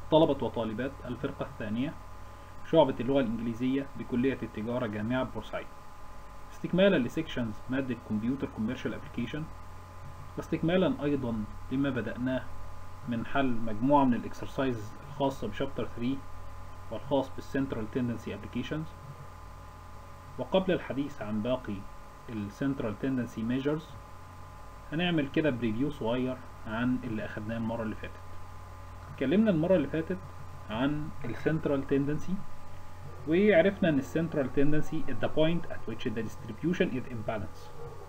طلبة وطالبات الفرقة الثانية شعبة اللغة الإنجليزية بكلية التجارة جامعة بورسعيد استكمالا لسيكشنز مادة كمبيوتر كوميرشال ابلكيشن واستكمالا أيضا لما بدأناه من حل مجموعة من الإكسرسايز الخاصة بشابتر 3 والخاص بالسنترال تندنسي ابلكيشنز وقبل الحديث عن باقي السنترال تندنسي ميجرز هنعمل كده بريفيو صغير عن اللي أخدناه المرة اللي فاتت اتكلمنا المرة اللي فاتت عن السنترال تندنسي وعرفنا ان السنترال تندنسي is the point at which the distribution is in balance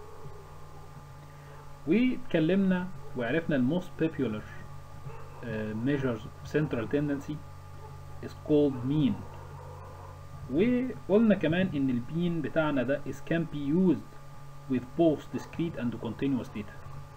واتكلمنا وعرفنا ال most popular uh, measures of central tendency is called mean وقلنا كمان ان البين بتاعنا ده is can be used with both discrete and continuous data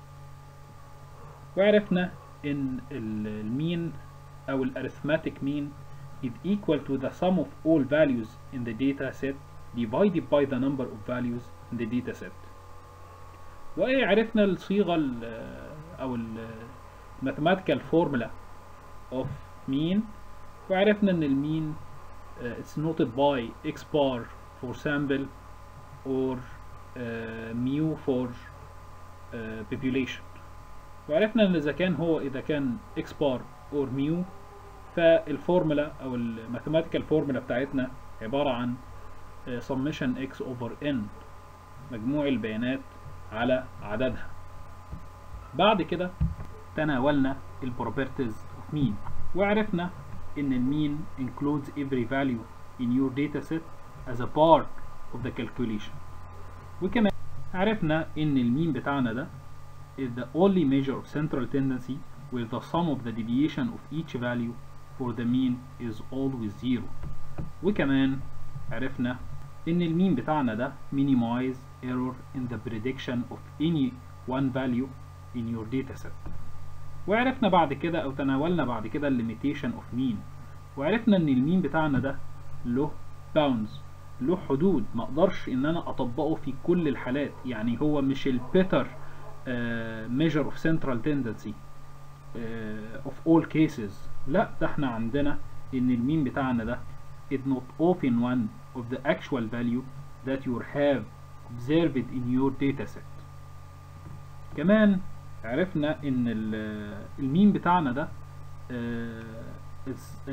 وعرفنا ان المين او الارithmetic mean is equal to the sum of all values in the data set divided by the number of values in the data set وعرفنا الصيغة ال أو ال mathematical formula of mean وعرفنا إن المين uh, it's noted by x bar for sample or uh, mu for uh, population وعرفنا إن إذا كان هو إذا كان x bar or mu فالفورمولا او الماثيماتيكال فورمولا بتاعتنا عبارة عن summation x over n مجموع البيانات على عددها بعد كده تناولنا البروبرتيز of mean وعرفنا ان المين includes every value in your data set as a part of the calculation وكمان عرفنا ان المين بتاعنا ده is the only measure of central tendency where the sum of the deviation of each value for the mean is always zero وكمان عرفنا ان المين بتاعنا ده minimize error in the prediction of any one value in your data set وعرفنا بعد كده او تناولنا بعد كده limitation of mean وعرفنا ان المين بتاعنا ده له bounds له حدود ما اقدرش ان انا اطبقه في كل الحالات يعني هو مش البيتر uh, measure of central tendency uh, of all cases لا ده احنا عندنا ان المين بتاعنا ده is not often one of the actual value that you have observed in your data set كمان عرفنا ان المين بتاعنا ده uh, it's, uh,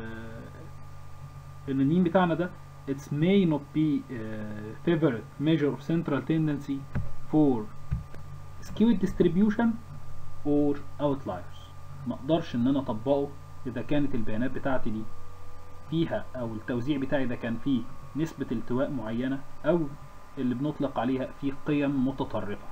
ان المين بتاعنا ده it may not be uh, favorite measure of central tendency for skewed distribution or outliers ما اقدرش ان انا اطبقه اذا كانت البيانات بتاعتي دي فيها او التوزيع بتاعي ده كان فيه نسبة التواء معينة او اللي بنطلق عليها فيه قيم متطرفة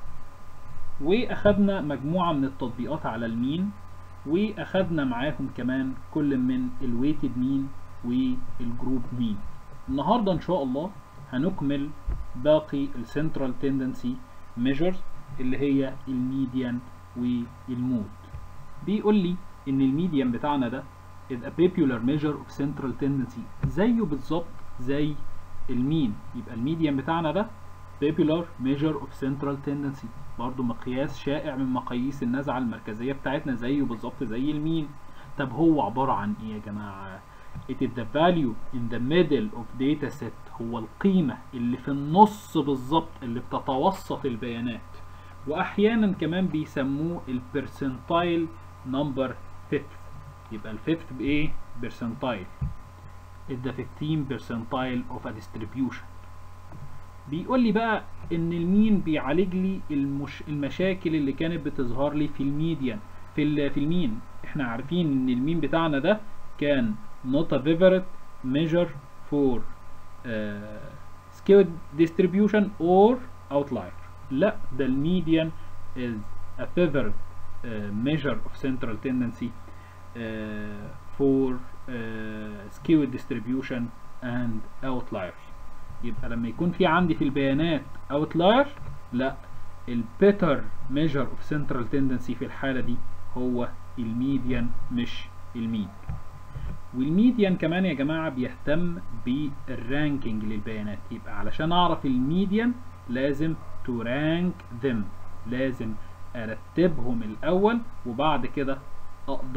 واخدنا مجموعة من التطبيقات على المين واخدنا معاهم كمان كل من الويتد مين والجروب مين النهاردة ان شاء الله هنكمل باقي السنترال تندنسي ميجرز اللي هي الميديان والمود بيقول لي ان الميديان بتاعنا ده is a popular measure of central tendency زيه بالظبط زي المين يبقى الميديان بتاعنا ده popular measure of central tendency برضو مقياس شائع من مقاييس النزعة المركزية بتاعتنا زيه بالظبط زي المين طب هو عبارة عن ايه يا جماعة it is the value in the middle of data set هو القيمة اللي في النص بالظبط اللي بتتوسط البيانات واحيانا كمان بيسموه البرسنتايل نمبر fifth يبقى الفيفث بايه برسنتايل is the 15 percentile of a distribution بيقول لي بقى ان المين بيعالج لي المش... المشاكل اللي كانت بتظهر لي في الميديان في ال... في المين احنا عارفين ان المين بتاعنا ده كان not a favorite measure for uh, skewed distribution or outlier لا ده الميديان is a favorite uh, measure of central tendency uh, for uh, skewed distribution and outliers يبقى لما يكون في عندي في البيانات outlier لا البيتر measure of central tendency في الحالة دي هو الميديان مش المين والميديان كمان يا جماعة بيهتم بالرانكينج للبيانات يبقى علشان اعرف الميديان لازم to rank them لازم ارتبهم الاول وبعد كده اقدر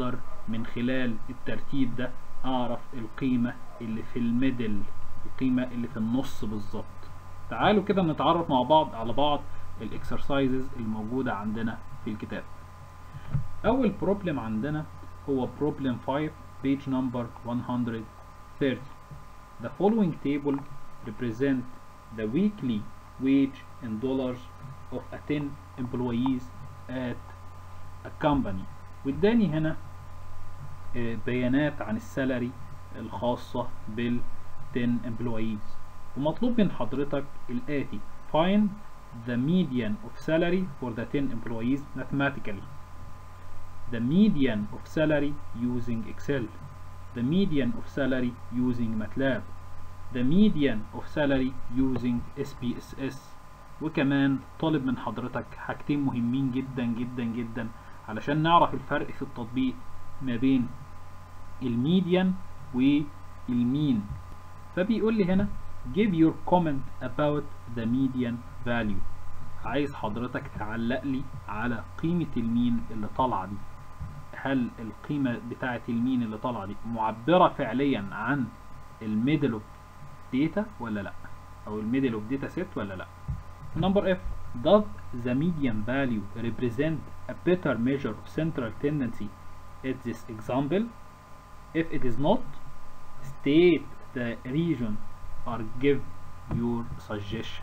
من خلال الترتيب ده اعرف القيمة اللي في الميدل القيمة اللي في النص بالظبط تعالوا كده نتعرف مع بعض على بعض الاكسرسايزز الموجودة عندنا في الكتاب اول بروبلم عندنا هو problem 5 page number 130 the following table represent the weekly wage in dollars of a 10 employees at a company واداني هنا بيانات عن السالري الخاصة بال 10 employees ومطلوب من حضرتك الآتي find the median of salary for the 10 employees mathematically the median of salary using Excel the median of salary using MATLAB the median of salary using SPSS وكمان طالب من حضرتك حاجتين مهمين جدا جدا جدا علشان نعرف الفرق في التطبيق ما بين الميديان والمين فبيقول لي هنا give your comment about the median value عايز حضرتك تعلق لي على قيمة المين اللي طالعة دي هل القيمة بتاعة المين اللي طالعة دي معبرة فعليا عن الميدل اوف داتا ولا لا او الميدل اوف داتا سيت ولا لا number F does the median value represent a better measure of central tendency at this example if it is not state the region or give your suggestion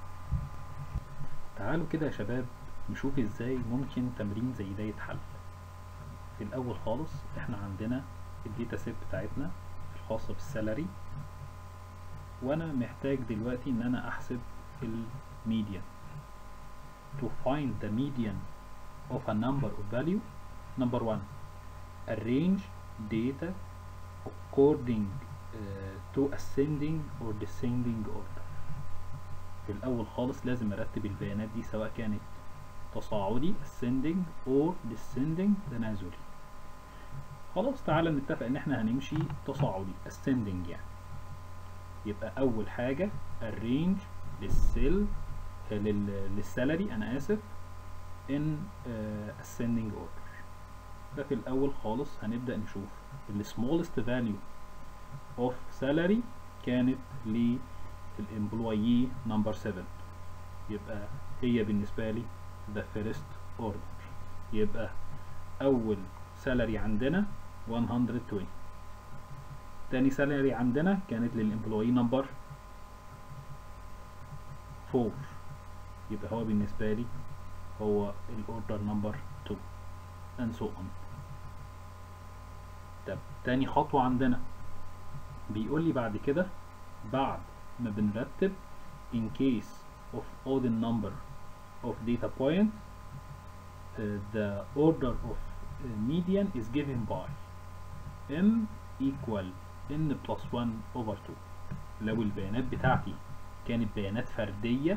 تعالوا كده يا شباب نشوف ازاي ممكن تمرين زي ده يتحل في الاول خالص احنا عندنا الداتا سيت بتاعتنا الخاصة بالسالري وانا محتاج دلوقتي ان انا احسب الميديان to find the median of a number of value number one arrange data according uh, to ascending or descending order في الاول خالص لازم ارتب البيانات دي سواء كانت تصاعدي ascending or descending تنازلي خلاص تعالى نتفق ان احنا هنمشي تصاعدي ascending يعني يبقى اول حاجة arrange للسيل للسالري انا اسف in uh, ascending order ده في الاول خالص هنبدأ نشوف ال smallest value of salary كانت للامبلويي نمبر 7 يبقى هي بالنسبة لي the first order يبقى اول سالري عندنا 120 تاني سالري عندنا كانت للامبلويي نمبر 4 يبقى هو بالنسبة لي هو الاوردر نمبر 2 and so on طب تاني خطوة عندنا بيقول لي بعد كده بعد ما بنرتب in case of odd number of data points uh, the order of uh, median is given by m equal n plus 1 over 2 لو البيانات بتاعتي كانت بيانات فردية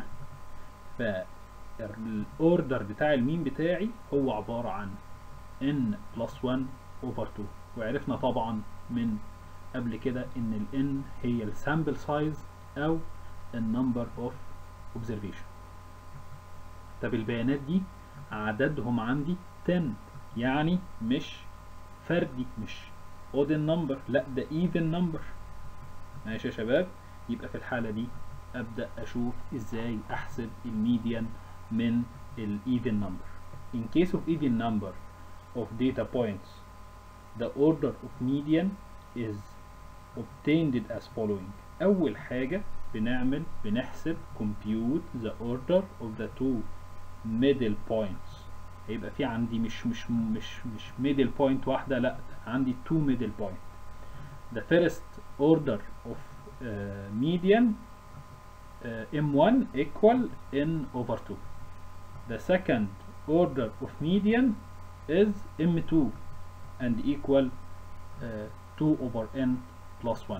فالاوردر بتاع المين بتاعي هو عبارة عن n plus 1 over 2 وعرفنا طبعا من قبل كده ان ال n هي السامبل سايز او النمبر اوف observation طب البيانات دي عددهم عندي 10 يعني مش فردي مش odd number لا ده even number ماشي يا شباب يبقى في الحالة دي أبدأ أشوف إزاي أحسب الميديان من ال even number in case of even number of data points the order of median is obtained as following أول حاجة بنعمل بنحسب compute the order of the two middle points هيبقى في عندي مش مش مش مش middle point واحدة لا عندي two middle point the first order of uh, median uh, m1 equal n over 2 the second order of median is m2 and equal uh, 2 over n plus 1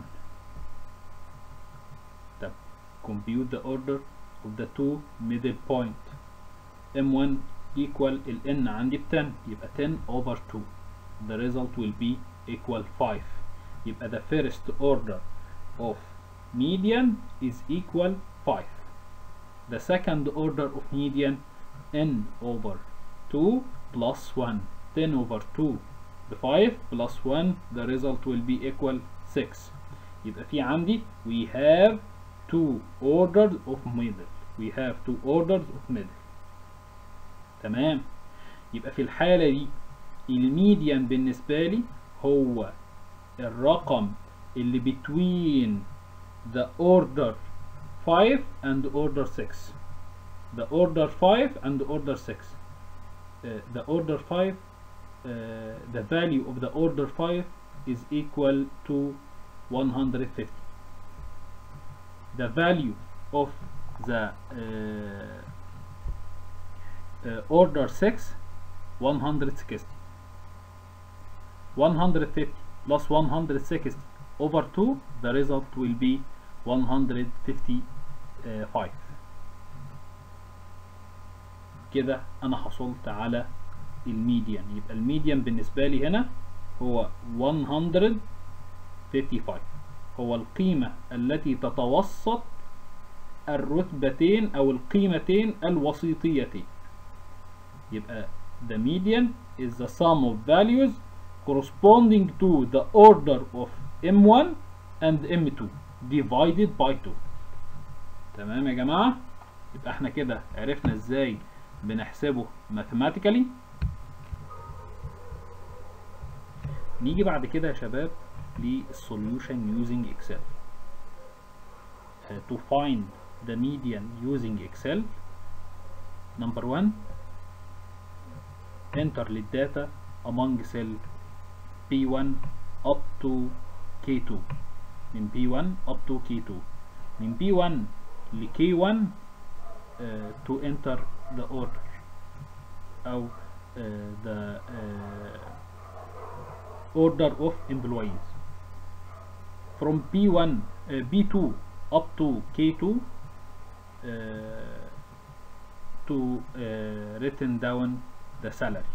طب compute the order of the two middle point m1 equal ال n عندي ب 10 يبقى 10 over 2 the result will be equal 5 يبقى the first order of median is equal 5 the second order of median n over 2 plus 1 10 over 2 ب 5 plus 1 the result will be equal 6 يبقى في عندي we have two orders of middle we have two orders of middle تمام يبقى في الحالة دي الميديان بالنسبة لي هو الرقم اللي between the order 5 and order 6 the order 5 and order 6 uh, the order 5 uh, the value of the order 5 is equal to 150 the value of the uh, uh, order 6 160 150 plus 160 over 2 the result will be 155 كده انا حصلت على الميديان يبقى الميديان بالنسبة لي هنا هو 155 هو القيمة التي تتوسط الرتبتين او القيمتين الوسيطيتين يبقى the median is the sum of values corresponding to the order of m1 and m2 divided by 2 تمام يا جماعة يبقى احنا كده عرفنا ازاي بنحسبه mathematically نيجي بعد كده يا شباب للsolution using Excel uh, to find the median using Excel number one enter للداتا among cell P1 up to K2 من P1 up to K2 من P1 ل K1 uh, to enter the order أو uh, the uh, order of employees from P1 uh, B2 up to K2 uh, to uh, written down the salary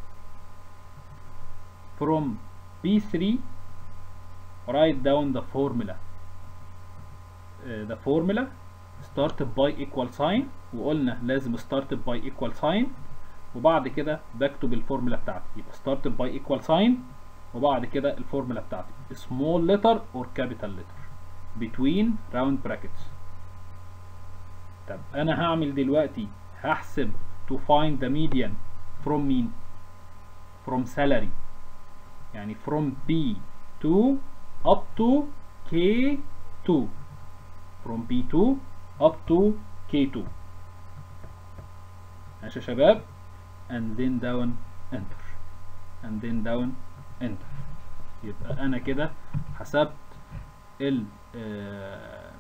from B3 write down the formula uh, the formula started by equal sign وقلنا لازم started by equal sign وبعد كده بكتب الفورمولا بتاعتي يبقى started by equal sign وبعد كده الفورمولا بتاعتي small letter or capital letter between round brackets طب انا هعمل دلوقتي هحسب to find the median from مين from salary يعني from B2 up to K2 from B2 up to K2 ماشي يا شباب and then down enter and then down enter يبقى انا كده حسبت ال آه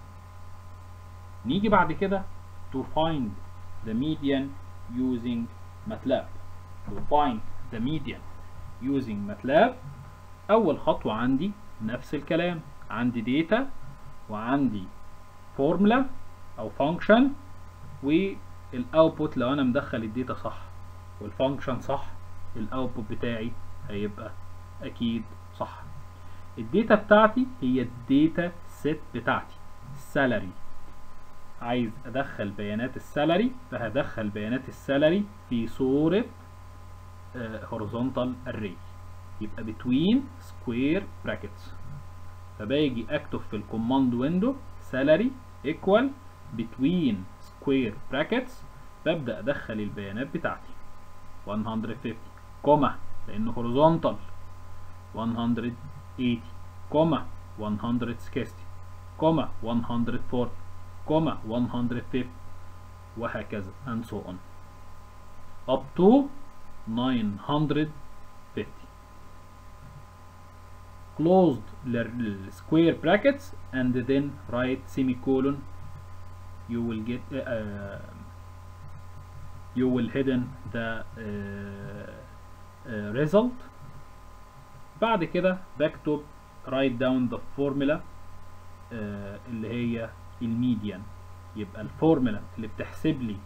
نيجي بعد كده to find the median using MATLAB to find the median using MATLAB اول خطوة عندي نفس الكلام عندي data وعندي formula او function والاوتبوت لو انا مدخل الداتا صح والفانكشن صح الاوتبوت بتاعي هيبقى اكيد صح الداتا بتاعتي هي الداتا سيت بتاعتي السالري عايز ادخل بيانات السالري فهدخل بيانات السالري في صورة هوريزونتال اري يبقى between square brackets فباجي اكتب في الكوماند ويندو salary equal between square brackets ببدأ ادخل البيانات بتاعتي 150 كوما لانه هوريزونتال 180 كوما 160 كوما 140 كوما 150 وهكذا and so on up to 950 closed square brackets and then write semicolon you will get uh, you will hidden the uh, uh, result بعد كده بكتب write down the formula uh, اللي هي الميديان يبقى الفورمولا اللي بتحسب لي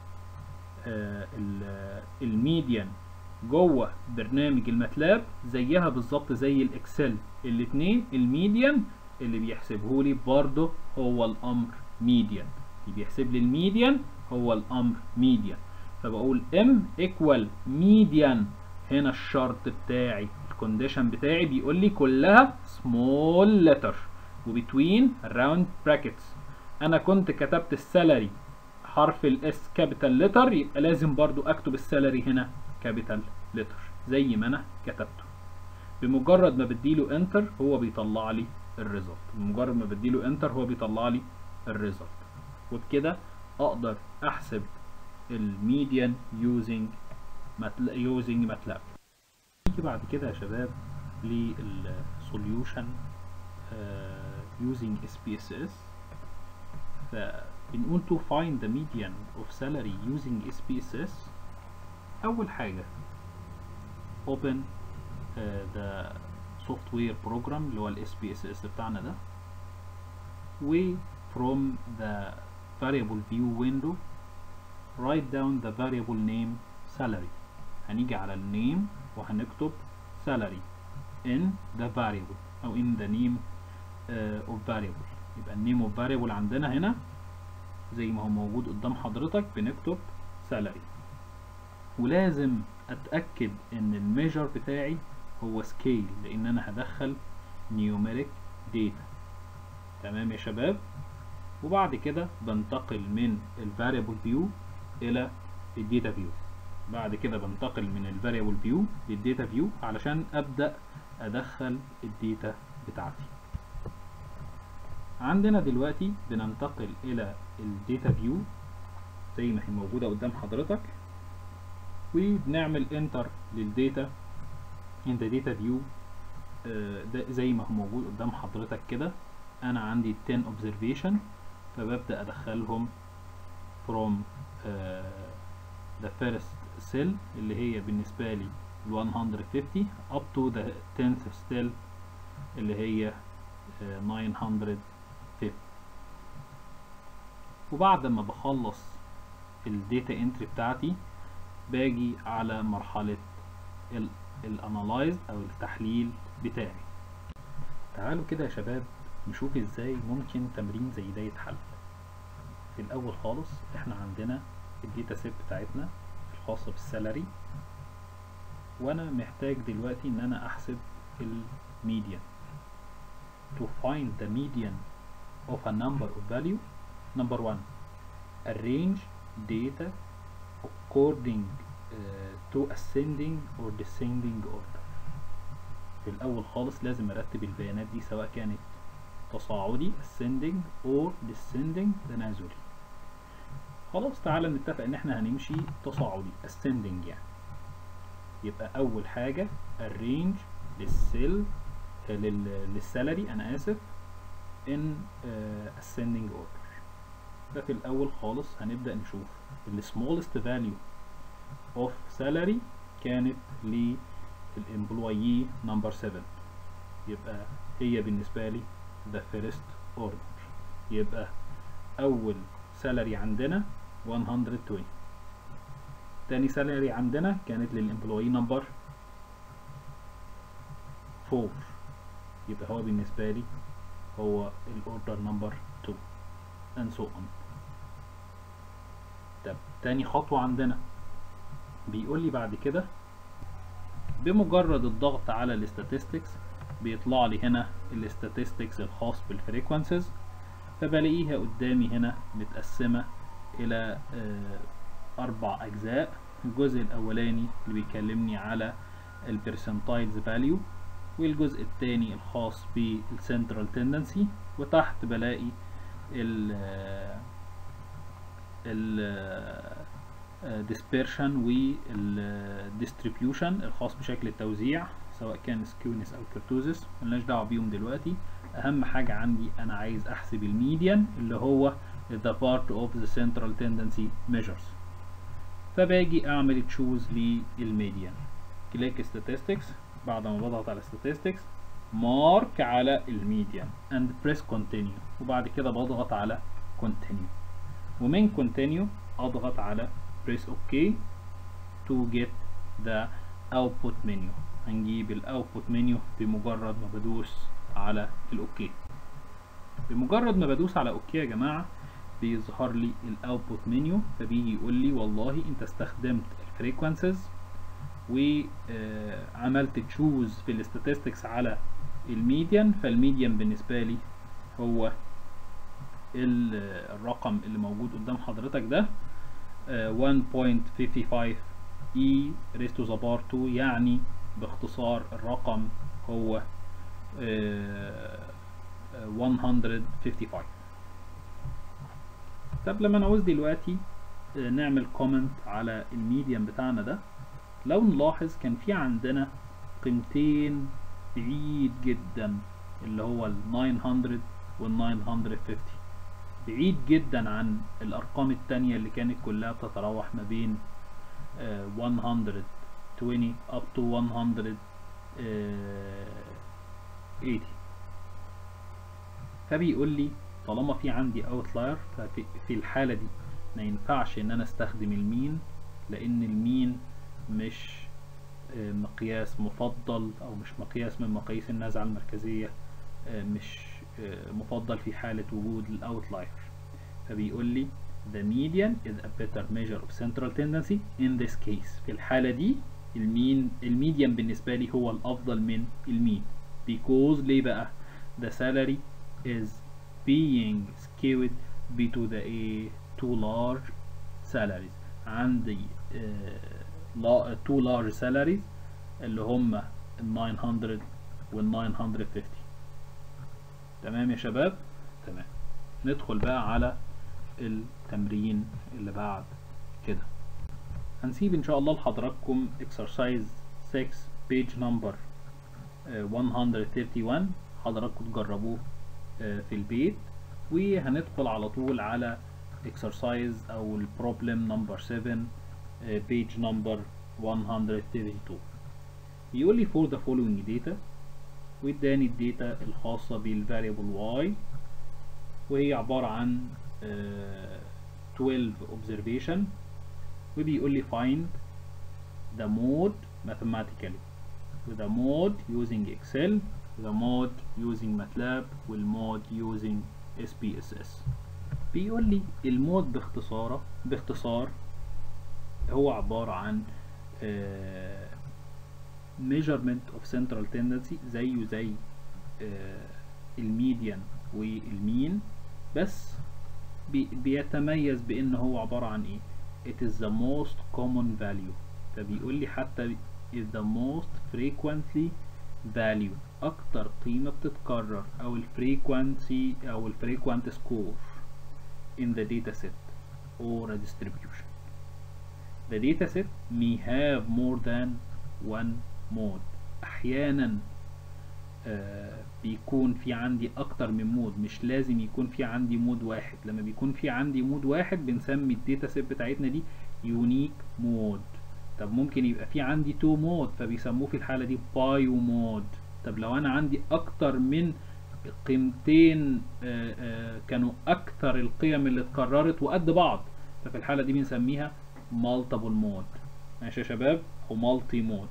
uh, الميديان جوه برنامج الماتلاب زيها بالظبط زي الاكسل الاتنين الميديان اللي بيحسبه لي برضه هو الامر ميديان اللي بيحسب لي الميديان هو الامر ميديان فبقول m equal median هنا الشرط بتاعي الكونديشن بتاعي بيقول لي كلها small letter وبتوين راوند براكتس انا كنت كتبت السالري حرف الاس كابيتال لتر يبقى لازم برضو اكتب السالري هنا كابيتال لتر زي ما انا كتبته بمجرد ما بديله انتر هو بيطلع لي الريزلت بمجرد ما بديله انتر هو بيطلع لي الريزلت وبكده اقدر احسب الميديان يوزنج يوزنج ماتلاب نيجي بعد كده يا شباب للسوليوشن using SPSS فبنقول to find the median of salary using SPSS أول حاجة open uh, the software program اللي هو ال SPSS بتاعنا ده و from the variable view window write down the variable name salary هنيجي على النيم وهنكتب salary in the variable أو in the name uh, of variable يبقى النيم اوف variable عندنا هنا زي ما هو موجود قدام حضرتك بنكتب salary ولازم اتاكد ان الميجر بتاعي هو سكيل لان انا هدخل نيوميريك داتا تمام يا شباب وبعد كده بنتقل من الفاريبل فيو الى الداتا فيو بعد كده بنتقل من الفاريبل فيو للداتا فيو علشان ابدا ادخل الداتا بتاعتي عندنا دلوقتي بننتقل الى الداتا فيو زي ما هي موجوده قدام حضرتك وبنعمل انتر للداتا in the data view آه ده زي ما هو موجود قدام حضرتك كده انا عندي 10 observation فببدا ادخلهم from آه the first cell اللي هي بالنسبه لي ال 150 up to the 10th cell اللي هي آه 950 وبعد ما بخلص الداتا انتري بتاعتي باجي على مرحلة الانالايز او التحليل بتاعي تعالوا كده يا شباب نشوف ازاي ممكن تمرين زي ده يتحل في الاول خالص احنا عندنا الداتا سيت بتاعتنا الخاصة بالسالري وانا محتاج دلوقتي ان انا احسب الميديان to find the median of a number of value number one arrange data according uh, to ascending or descending order في الأول خالص لازم أرتب البيانات دي سواء كانت تصاعدي ascending or descending تنازلي خلاص تعالى نتفق إن احنا هنمشي تصاعدي ascending يعني يبقى أول حاجة arrange للسيل للسالري أنا آسف in uh, ascending order ده في الأول خالص هنبدأ نشوف ال smallest value of salary كانت للإمبلويي نمبر 7 يبقى هي بالنسبة لي the first order يبقى أول salary عندنا 120 تاني salary عندنا كانت للإمبلويي نمبر 4 يبقى هو بالنسبة لي هو الأوردر نمبر 2 and so on طب تاني خطوة عندنا بيقول لي بعد كده بمجرد الضغط على الاستاتستكس بيطلع لي هنا الاستاتستكس الخاص بالفريكونسيز فبلاقيها قدامي هنا متقسمة إلى أربع أجزاء الجزء الأولاني اللي بيكلمني على البرسنتايلز فاليو والجزء الثاني الخاص بالسنترال تندنسي وتحت بلاقي ال ال dispersion وال distribution الخاص بشكل التوزيع سواء كان سكيونس او كرتوزس ملناش دعوه بيهم دلوقتي اهم حاجه عندي انا عايز احسب الميديان اللي هو the part of the central tendency measures فباجي اعمل تشوز للميديان كليك statistics بعد ما بضغط على statistics مارك على الميديان and press continue وبعد كده بضغط على continue ومن continue اضغط على press OK to get the output menu هنجيب الاوتبوت منيو بمجرد ما بدوس على الاوكي بمجرد ما بدوس على اوكي يا جماعه بيظهر لي الاوتبوت منيو فبيجي يقول لي والله انت استخدمت الفريكوانسيز وعملت تشوز في الاستاتستكس على الميديان فالميديان بالنسبة لي هو الرقم اللي موجود قدام حضرتك ده 1.55 e raised to the power 2 يعني باختصار الرقم هو 155 طب لما نعوز دلوقتي نعمل كومنت على الميديان بتاعنا ده لو نلاحظ كان في عندنا قيمتين بعيد جدا اللي هو ال 900 وال 950 بعيد جدا عن الارقام التانية اللي كانت كلها بتتراوح ما بين 120 up to 180 فبيقول لي طالما في عندي اوتلاير ففي الحالة دي ما ينفعش ان انا استخدم المين لان المين مش مقياس مفضل او مش مقياس من مقاييس النزعة المركزية مش مفضل في حالة وجود الاوتلاير فبيقول لي the median is a better measure of central tendency in this case في الحالة دي المين الميديان بالنسبة لي هو الأفضل من المين because ليه بقى the salary is being skewed to the a too large salaries عندي uh, two large salaries اللي هم ال 900 وال 950 تمام يا شباب تمام ندخل بقى على التمرين اللي بعد كده هنسيب ان شاء الله لحضراتكم exercise 6 page number 131 حضراتكم تجربوه في البيت وهندخل على طول على exercise او البروبلم number 7 page number 132 بيقول لي for the following data واداني الداتا الخاصة بالفاريبل y وهي عبارة عن 12 observation وبيقول لي find the mode mathematically the mode using Excel the mode using MATLAB والمود using SPSS بيقول لي المود باختصار باختصار هو عبارة عن uh, measurement of central tendency زيه زي uh, الميديان والمين بس بي بيتميز بان هو عبارة عن ايه it is the most common value فبيقول لي حتى is the most frequently value اكتر قيمة بتتكرر او ال frequency او ال frequent score in the data set or a distribution the data set may have more than one mode احيانا آه بيكون في عندي اكتر من مود مش لازم يكون في عندي مود واحد لما بيكون في عندي مود واحد بنسمي الداتا سيت بتاعتنا دي يونيك مود طب ممكن يبقى في عندي تو مود فبيسموه في الحالة دي بايو مود طب لو انا عندي اكتر من قيمتين آآ آآ كانوا اكتر القيم اللي اتكررت وقد بعض ففي الحالة دي بنسميها مالتيبل مود ماشي يا شباب او مالتي مود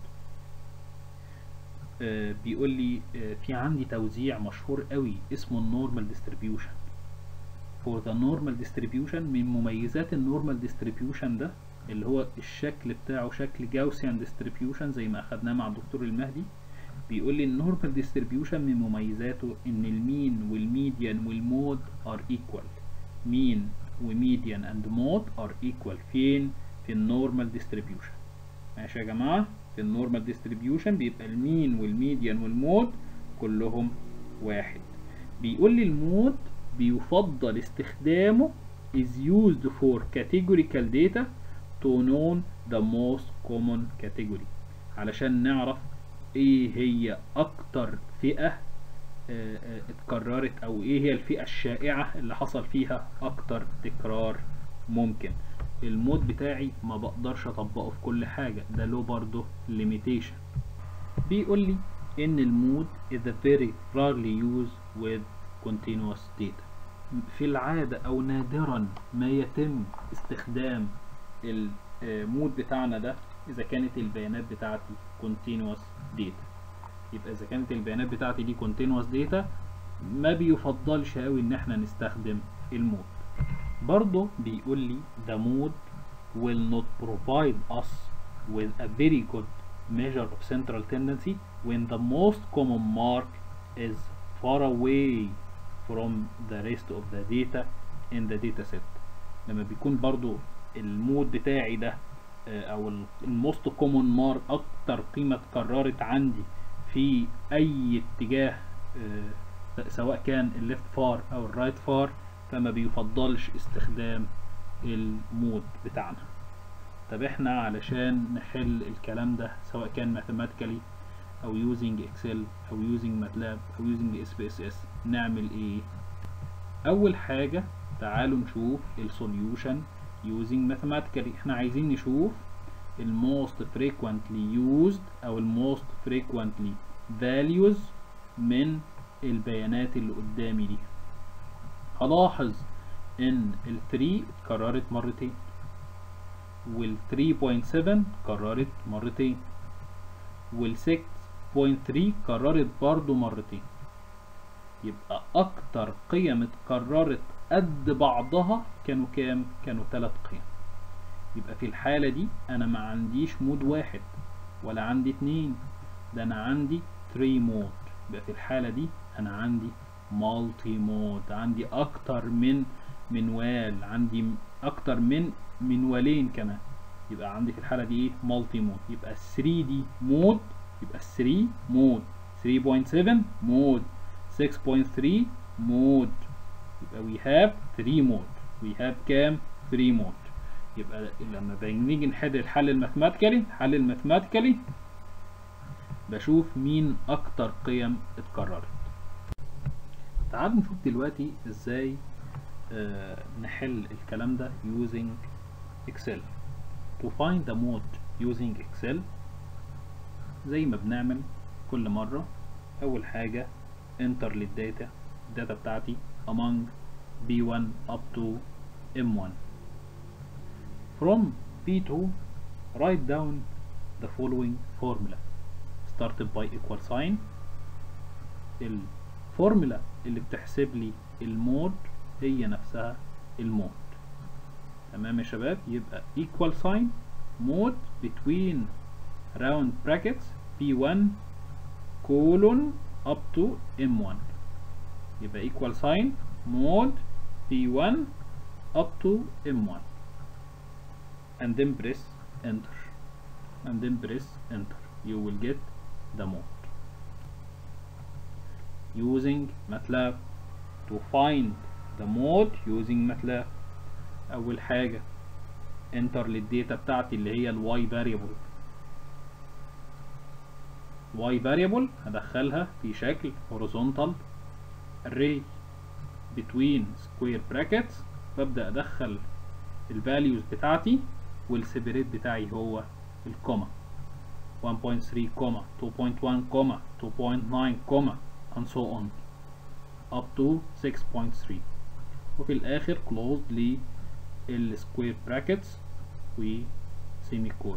بيقول لي في عندي توزيع مشهور قوي اسمه النورمال ديستريبيوشن for the normal distribution من مميزات النورمال ديستريبيوشن ده اللي هو الشكل بتاعه شكل جاوسيان ديستريبيوشن زي ما اخدناه مع الدكتور المهدي بيقول لي النورمال ديستريبيوشن من مميزاته ان المين والميديان والمود ار ايكوال مين وميديان اند مود ار ايكوال فين في النورمال ديستريبيوشن ماشي يا جماعه في النورمال ديستريبيوشن بيبقى المين والميديان والمود كلهم واحد بيقول لي المود بيفضل استخدامه is used for categorical data to know the most common category علشان نعرف ايه هي اكتر فئة اه اه اتكررت او ايه هي الفئة الشائعة اللي حصل فيها اكتر تكرار ممكن المود بتاعي ما بقدرش اطبقه في كل حاجة ده له برضه limitation بيقول لي ان المود is a very rarely used with continuous data في العادة او نادرا ما يتم استخدام المود بتاعنا ده اذا كانت البيانات بتاعتي continuous data يبقى اذا كانت البيانات بتاعتي دي continuous data ما بيفضلش قوي ان احنا نستخدم المود برضه بيقول لي the mode will not provide us with a very good measure of central tendency when the most common mark is far away from the rest of the data in the data set لما بيكون برضو المود بتاعي ده آه، او الموست كومون مارك اكتر قيمة اتكررت عندي في اي اتجاه آه، سواء كان الليفت فار او الرايت فار فما بيفضلش استخدام المود بتاعنا طب احنا علشان نحل الكلام ده سواء كان mathematically او using excel او using matlab او using SPSS نعمل ايه اول حاجة تعالوا نشوف السوليوشن using mathematically احنا عايزين نشوف الموست frequently used او الموست frequently values من البيانات اللي قدامي دي هلاحظ ان ال 3 اتكررت مرتين وال 3.7 كررت مرتين وال 6.3 كررت برضو مرتين يبقى اكتر قيم اتكررت قد بعضها كانوا كام كانوا ثلاث قيم يبقى في الحالة دي انا ما عنديش مود واحد ولا عندي اتنين ده انا عندي 3 مود يبقى في الحالة دي انا عندي مالتي مود عندي اكتر من منوال عندي اكتر من منوالين كمان يبقى عندي في الحالة دي ايه مالتي مود يبقى 3 دي مود يبقى 3 مود 3.7 مود 6.3 مود يبقى we have 3 مود we have كام 3 مود يبقى لما بنيجي نحل الحل الماثماتيكالي الحل الماثماتيكالي بشوف مين اكتر قيم اتكررت تعالوا نشوف دلوقتي ازاي آه نحل الكلام ده using Excel to find the mode using Excel زي ما بنعمل كل مرة أول حاجة enter للداتا الداتا بتاعتي among B1 up to M1 from B2 write down the following formula started by equal sign الفورمولا اللي بتحسب لي المود هي نفسها المود تمام يا شباب يبقى equal sign mode between round brackets P1 colon up to M1 يبقى equal sign mode P1 up to M1 and then press enter and then press enter you will get the mode using MATLAB to find the mode using MATLAB أول حاجة enter للداتا بتاعتي اللي هي ال y variable y variable هدخلها في شكل horizontal array between square brackets ببدأ أدخل ال values بتاعتي والسيبريت بتاعي هو الكوما 1.3 كوما 2.1 كوما 2.9 كوما and so on up to 6.3 وفي الآخر closed للسكوير brackets و semicolon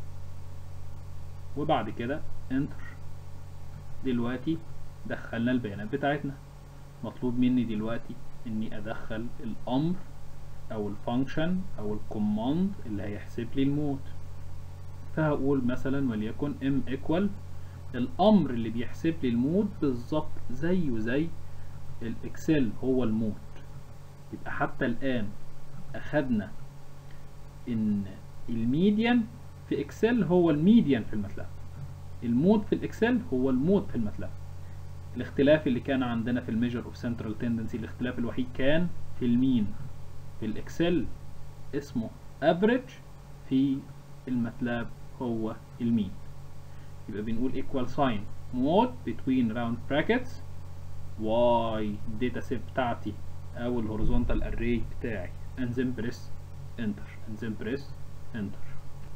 وبعد كده enter دلوقتي دخلنا البيانات بتاعتنا مطلوب مني دلوقتي اني ادخل الامر او الفانكشن او الكوماند اللي هيحسب لي المود فهقول مثلا وليكن m equal الامر اللي بيحسب لي المود بالظبط زيه زي الاكسل هو المود يبقى حتى الان اخدنا ان الميديان في اكسل هو الميديان في الماتلاب المود في الاكسل هو المود في الماتلاب الاختلاف اللي كان عندنا في الميجر اوف سنترال تندنسي الاختلاف الوحيد كان في المين في الاكسل اسمه افريج في الماتلاب هو المين يبقى بنقول equal sign mode between round brackets y data set بتاعتي او الهوريزونتال array بتاعي and then press enter and then press enter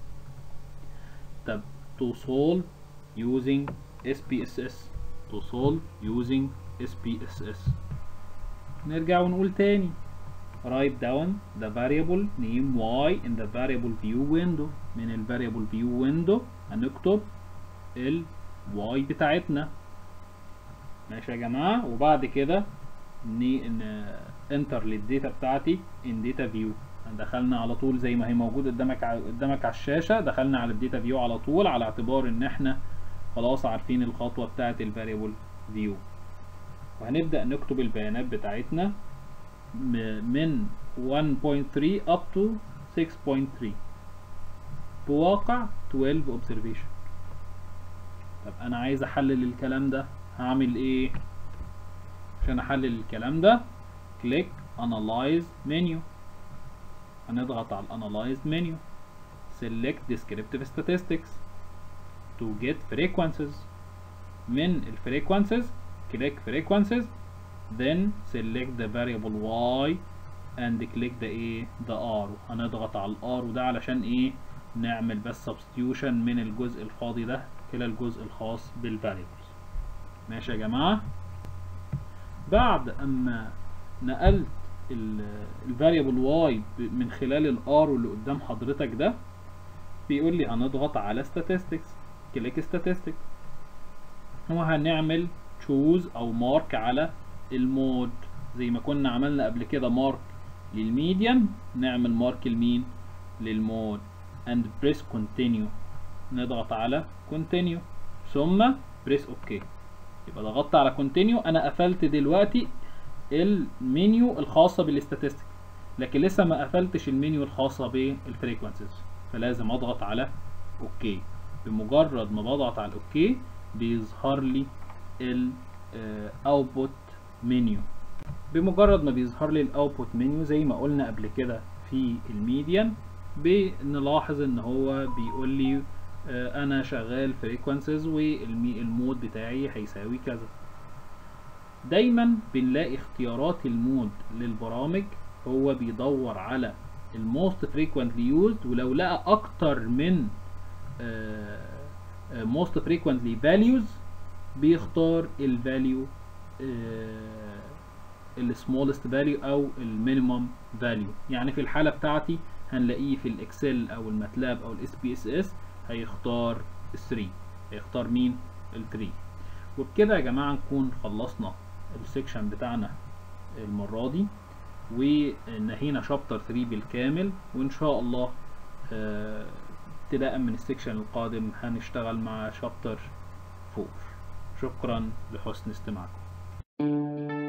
طب to solve using SPSS to solve using SPSS نرجع ونقول تاني write down the variable name y in the variable view window من ال variable view window هنكتب ال y بتاعتنا ماشي يا جماعة وبعد كده ن... ن... enter للداتا بتاعتي in data view دخلنا على طول زي ما هي موجود قدامك ع- قدامك على الشاشه دخلنا على الداتا فيو على طول على اعتبار ان احنا خلاص عارفين الخطوه بتاعه الفاريبل فيو وهنبدا نكتب البيانات بتاعتنا م- من 1.3 up to 6.3 بواقع 12 observation طب انا عايز احلل الكلام ده هعمل ايه عشان احلل الكلام ده كليك analyze menu هنضغط على analyze menu select descriptive statistics to get frequencies من الفريكوانسيز click frequencies then select the variable y and click the ايه the r هنضغط على الار وده علشان ايه نعمل بس substitution من الجزء الفاضي ده الى الجزء الخاص بالفاريبلز ماشي يا جماعه بعد اما نقلت الفاريبل واي من خلال الار اللي قدام حضرتك ده بيقول لي هنضغط على statistics كليك statistics وهنعمل تشوز او مارك على المود زي ما كنا عملنا قبل كده مارك للميديان نعمل مارك لمين للمود and press continue نضغط على continue ثم press ok يبقى ضغطت على continue انا قفلت دلوقتي المنيو الخاصة بالاستاتستيك لكن لسه ما قفلتش المنيو الخاصة بالفريكونسيز فلازم اضغط على اوكي بمجرد ما بضغط على الاوكي بيظهر لي الاوتبوت منيو بمجرد ما بيظهر لي الاوتبوت منيو زي ما قلنا قبل كده في الميديان بنلاحظ ان هو بيقول لي آه، انا شغال فريكونسيز والمود بتاعي هيساوي كذا دايما بنلاقي اختيارات المود للبرامج هو بيدور على الموست frequently used ولو لقى اكتر من most frequently values بيختار الفاليو السمولست فاليو او المينيمم فاليو يعني في الحاله بتاعتي هنلاقيه في الاكسل او الماتلاب او الاس بي اس اس هيختار 3 هيختار مين ال 3 وبكده يا جماعه نكون خلصنا السكشن بتاعنا المره دي ونهينا شابتر 3 بالكامل وان شاء الله آه، ابتداء من السكشن القادم هنشتغل مع شابتر 4 شكرا لحسن استماعكم